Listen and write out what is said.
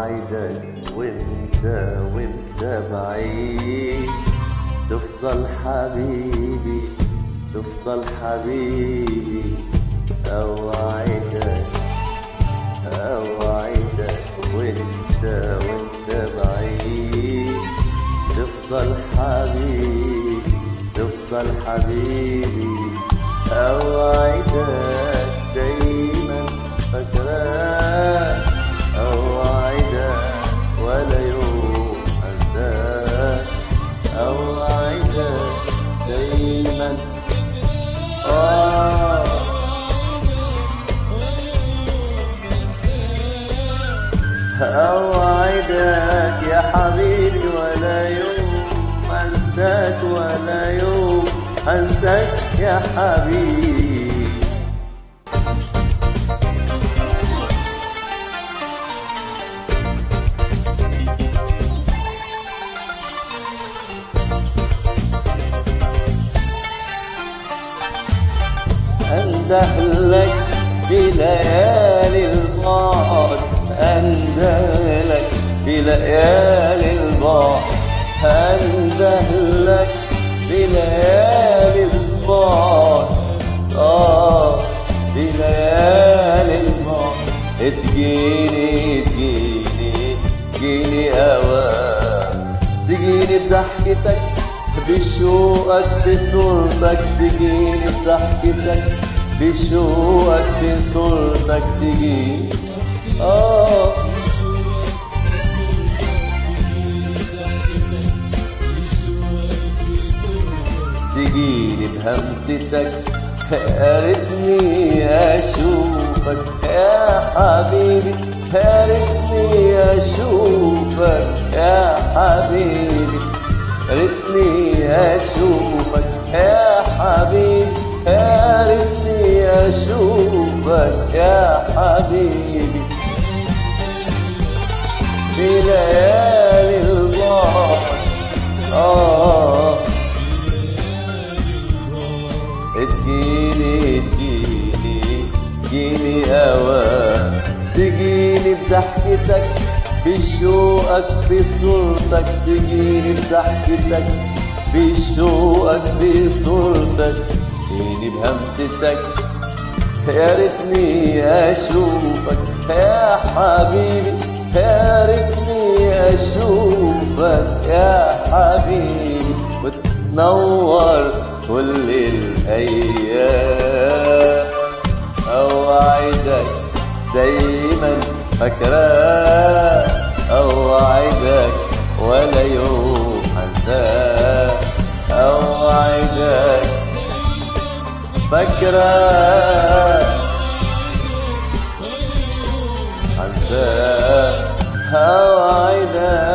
اوعدك وانت وانت بعيد تفضل حبيبي تفضل حبيبي اوعدك اوعدك وانت وانت بعيد تفضل حبيبي تفضل حبيبي اوعدك دايما فاكراك اوعدك ولا يوم انساك اوعدك دايما آه أوعدك يا حبيبي ولا يوم أنساك ولا يوم أنساك يا حبيبي أندهلك بليالي البعد أندهلك بليالي البعد أندهلك بليالي البعد آه بليالي البعد تجيني تجيني تجيني أوام تجيني بضحكتك بشوقك بصورتك تجيني بضحكتك بشوقك بصورتك تجيني آه تجيني بهمستك يا ريتني اشوفك يا حبيبي يا ريتني اشوفك يا حبيبي يا ريتني اشوفك يا حبيبي يا ريتني اشوفك يا حبيبي في ليالي البعد آه تجيني تجيني تجيني هوا تجيني بضحكتك بشوقك بصورتك تجيني بضحكتك بشوقك بصورتك تجيني بهمستك يا ريتني اشوفك يا حبيبي يا ريتني اشوفك يا حبيبي وتنور كل الايام اوعدك دايما فاكراك اوعدك ولا يوم انساك اوعدك فاكراك انساك اوعدك